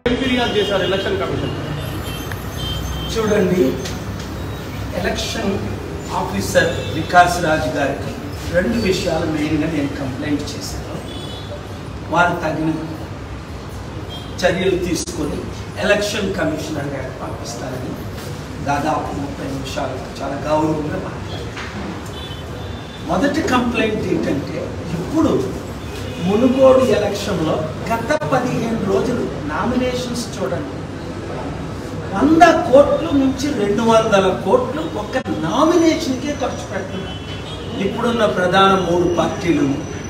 ఏం ఫిర్యాదు చేశారు ఎలక్షన్ కమిషన్ చూడండి ఎలక్షన్ ఆఫీసర్ వికాస్ రాజు గారికి రెండు విషయాలు మెయిన్గా నేను కంప్లైంట్ చేశాను వారు తగిన చర్యలు తీసుకొని ఎలక్షన్ కమిషనర్ గారికి పంపిస్తారని దాదాపు ముప్పై నిమిషాలు చాలా గౌరవంగా మాట్లాడారు మొదటి కంప్లైంట్ ఏంటంటే ఇప్పుడు మునుగోడు ఎలక్షన్లో గత పదిహేను రోజులు నామినేషన్స్ చూడండి వంద కోట్లు నుంచి రెండు వందల కోట్లు ఒక్క నామినేషన్కే ఖర్చు పెడుతున్నారు ఇప్పుడున్న ప్రధాన మూడు పార్టీలు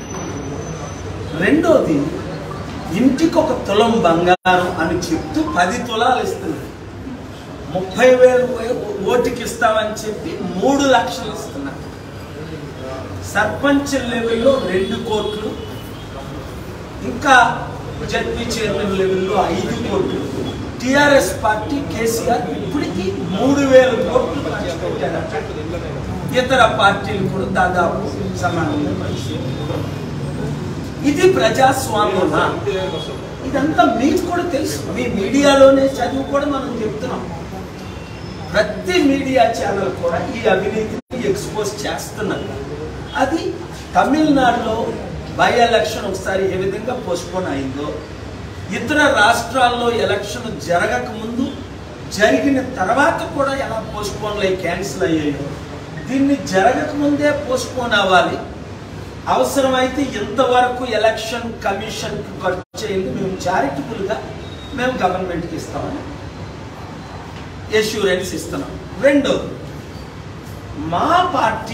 రెండోది ఇంటికి ఒక తులం బంగారం అని చెప్తూ పది తులాలు ఇస్తున్నారు ముప్పై వేలు ఓటుకి ఇస్తామని చెప్పి మూడు లక్షలు ఇస్తున్నారు సర్పంచ్ లెవెల్లో రెండు కోట్లు ఇంకా జడ్పీ చైర్మన్ లెవెల్లో ఐదు కోట్లు టిఆర్ఎస్ పార్టీ కేసీఆర్ ఇప్పటికీ మూడు వేల కోట్లు ఖర్చు పెట్టారట ఇతర పార్టీలు కూడా దాదాపు సమానంగా పంచుతున్నారు. ఇది ప్రజాస్వామ్యమా ఇదంతా మీకు కూడా తెలుసు మీ మీడియాలోనే చదువు కూడా మనం చెప్తున్నాం ప్రతి మీడియా ఛానల్ కూడా ఈ అవినీతిని ఎక్స్పోజ్ చేస్తున్నారు అది తమిళనాడులో బై ఎలక్షన్ ఒకసారి ఏ విధంగా పోస్ట్పోన్ అయిందో ఇతర రాష్ట్రాల్లో ఎలక్షన్ జరగక ముందు జరిగిన తర్వాత కూడా ఎలా పోస్ట్పోన్లు అయ్యి క్యాన్సిల్ అయ్యాయో దీన్ని జరగక ముందే పోస్ట్పోన్ అవ్వాలి అవసరమైతే ఇంతవరకు ఎలక్షన్ కమిషన్ ఖర్చు అయింది మేము చారిటబుల్గా మేము గవర్నమెంట్కి ఇస్తామని ఎష్యూరెన్స్ ఇస్తున్నాం రెండోది మా పార్టీ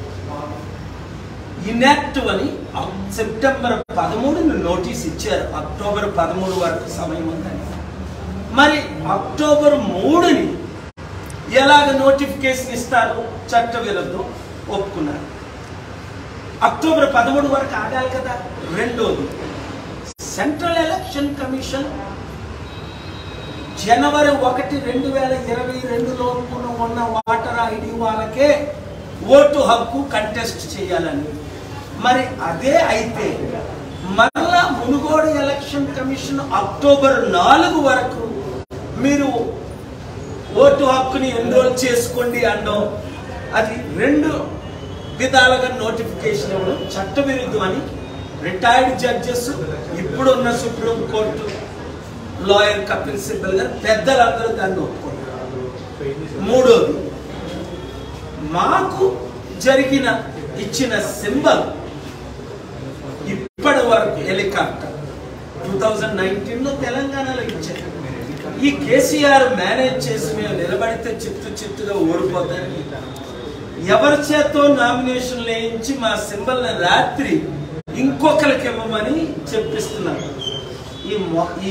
ఇనాక్టివ్ అని సెప్టెంబర్ పదమూడున నోటీస్ ఇచ్చారు అక్టోబర్ పదమూడు వరకు సమయం ఉందని మరి అక్టోబర్ మూడుని ఎలాగ నోటిఫికేషన్ ఇస్తారు చట్ట విరుద్ధం ఒప్పుకున్నారు అక్టోబర్ పదమూడు వరకు ఆగాలి కదా రెండోది సెంట్రల్ ఎలక్షన్ కమిషన్ జనవరి ఒకటి రెండు వేల ఇరవై రెండులో ఉన్న వాటర్ ఐడి వాళ్ళకే ఓటు హక్కు కంటెస్ట్ చేయాలని మరి అదే అయితే మరలా మునుగోడు ఎలక్షన్ కమిషన్ అక్టోబర్ నాలుగు వరకు మీరు ఓటు హక్కుని ఎన్రోల్ చేసుకోండి అనడం అది రెండు విధాలుగా నోటిఫికేషన్ ఇవ్వడం చట్టవిరుద్ధమని రిటైర్డ్ జడ్జెస్ ఇప్పుడున్న supreme court lawyer Kapil Sibal గారు పెద్దలందరూ దాన్ని ఒప్పుకుంటారు మూడోది మాకు జరిగిన ఇచ్చిన సింబల్ ఇప్పటి వరకు హెలికాప్టర్ టూ థౌజండ్ నైన్టీన్లో తెలంగాణలో ఇచ్చారు ఈ కేసీఆర్ మేనేజ్ చేసి మేము నిలబడితే చిత్తు చిత్తుగా ఓడిపోతారని ఎవరి చేతో నామినేషన్ వేయించి మా సింబల్ రాత్రి ఇంకొకరికి ఇవ్వమని చెప్పిస్తున్నారు ఈ మో- ఈ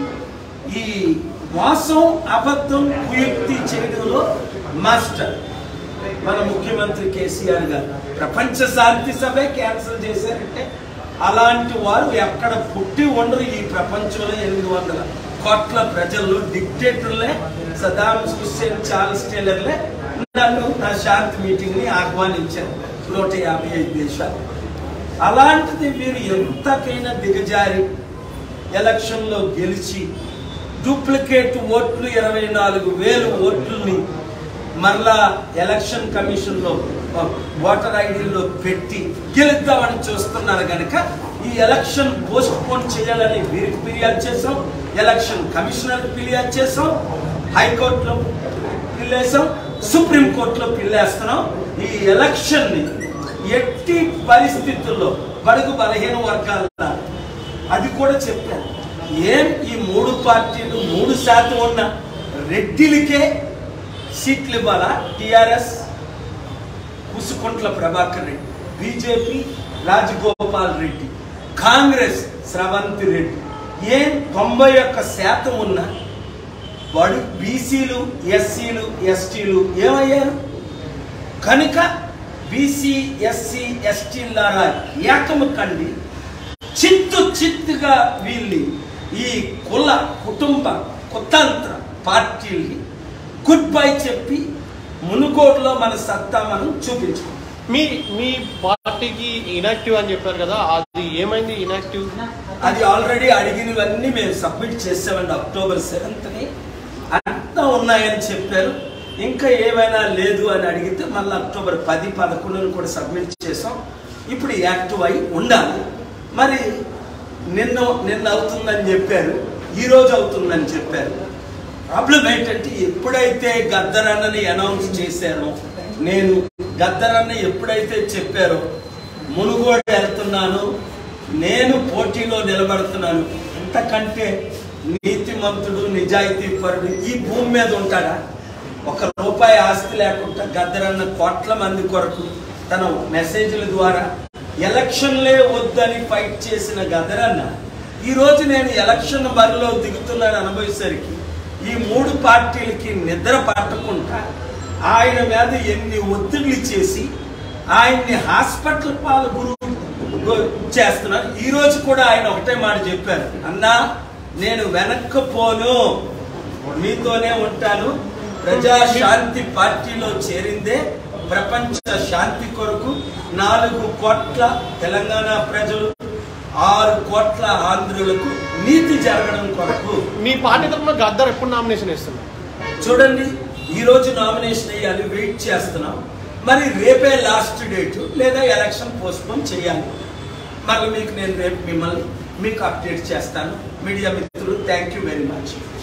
ఈ మోసం అబద్ధం కుయుక్తి చేయడంలో మాస్టర్ మన ముఖ్యమంత్రి కేసీఆర్ గారు ప్రపంచ శాంతి సభే క్యాన్సిల్ చేశారంటే అలాంటి వారు ఎక్కడ పుట్టి ఉండరు ఈ ప్రపంచంలో ఎనిమిది వందల కోట్ల ప్రజల్లో డిక్టేటర్లే సదాం హుస్సేన్ చార్ల్స్ టేలర్లే నన్ను నా శాంతి మీటింగ్ ని ఆహ్వానించారు నూట యాభై ఐదు దేశాలు అలాంటిది వీరు ఎంతకైనా దిగజారి ఎలక్షన్లో గెలిచి డూప్లికేట్ ఓట్లు ఇరవై నాలుగు వేలు ఓట్లని మరలా ఎలక్షన్ కమిషన్లో ఓటర్ ఐడీలో పెట్టి గెలుద్దామని చూస్తున్నారు కనుక ఈ ఎలక్షన్ పోస్ట్ పోన్ చేయాలని వీరికి ఫిర్యాదు చేసాం ఎలక్షన్ కమిషనర్ ఫిర్యాదు చేసాం హైకోర్టులో పిల్లేసాం సుప్రీం కోర్టులో పిల్లేస్తున్నాం ఈ ఎలక్షన్ ని ఎట్టి పరిస్థితుల్లో బడుగు బలహీన వర్గాల అది కూడా చెప్పాను ఏం ఈ మూడు పార్టీలు మూడు శాతం ఉన్న రెడ్డిలకే సీట్లు ఇవ్వాలా టిఆర్ఎస్ కుసుకుంట్ల ప్రభాకర్ రెడ్డి బీజేపీ రాజగోపాల్ రెడ్డి కాంగ్రెస్ స్రవంతి రెడ్డి ఏం తొంభై ఒక్క శాతం ఉన్న వాడు బీసీలు ఎస్సీలు ఎస్టీలు ఏమయ్యారు కనుక బీసీ ఎస్సీ ఎస్టీలారా ఏకము కండి చిత్తు చిత్తుగా వీళ్ళని ఈ కుల కుటుంబ కుతంత్ర పార్టీల్ని గుడ్ బై చెప్పి మునుగోడులో మన సత్తా మనం చూపించుకుంటాం మీ మీ పార్టీకి ఇనాక్టివ్ అని చెప్పారు కదా అది ఏమైంది ఇనాక్టివ్ అది ఆల్రెడీ అడిగినవన్నీ మేము సబ్మిట్ చేసామండి అక్టోబర్ సెవెంత్ని అంతా ఉన్నాయని చెప్పారు ఇంకా ఏమైనా లేదు అని అడిగితే మళ్ళీ అక్టోబర్ పది పదకొండుని కూడా సబ్మిట్ చేసాం ఇప్పుడు యాక్టివ్ అయి ఉండాలి మరి నిన్న నిన్న అవుతుందని చెప్పారు ఈ రోజు అవుతుందని చెప్పారు ప్రాబ్లం ఏంటంటే ఎప్పుడైతే గద్దరన్నని అనౌన్స్ చేశారో నేను గద్దరన్న ఎప్పుడైతే చెప్పారో మునుగోడు వెళ్తున్నాను నేను పోటీలో నిలబడుతున్నాను అంతకంటే నీతిమంతుడు నిజాయితీ పరుడు ఈ భూమి మీద ఉంటాడా ఒక రూపాయి ఆస్తి లేకుండా గద్దరన్న కోట్ల మంది కొరకు తన మెసేజ్ల ద్వారా ఎలక్షన్లే వద్దని ఫైట్ చేసిన గద్దరన్న ఈ రోజు నేను ఎలక్షన్ బరిలో దిగుతున్నాను అనుభవేసరికి ఈ మూడు పార్టీలకి నిద్ర పట్టకుండా ఆయన మీద ఎన్ని ఒత్తిడిలు చేసి ఆయన్ని హాస్పిటల్ పాలు గురు గు- చేస్తున్నారు ఈ రోజు కూడా ఆయన ఒకటే మాట చెప్పారు అన్నా నేను వెనక్కి పోను మీతోనే ఉంటాను ప్రజా శాంతి పార్టీలో చేరిందే ప్రపంచ శాంతి కొరకు నాలుగు కోట్ల తెలంగాణ ప్రజలు ఆరు కోట్ల ఆంధ్రులకు నీతి జరగడం కొరకు మీ పార్టీ తరఫున గద్దర్ ఎప్పుడు నామినేషన్ ఇస్తున్నారు చూడండి ఈ రోజు నామినేషన్ వేయాలి వెయిట్ చేస్తున్నాం మరి రేపే లాస్ట్ డేట్ లేదా ఎలక్షన్ పోస్ట్పోన్ చేయాలి మరి మీకు నేను రేపు మిమ్మల్ని మీకు అప్డేట్ చేస్తాను మీడియా మిత్రులు థ్యాంక్ యూ వెరీ మచ్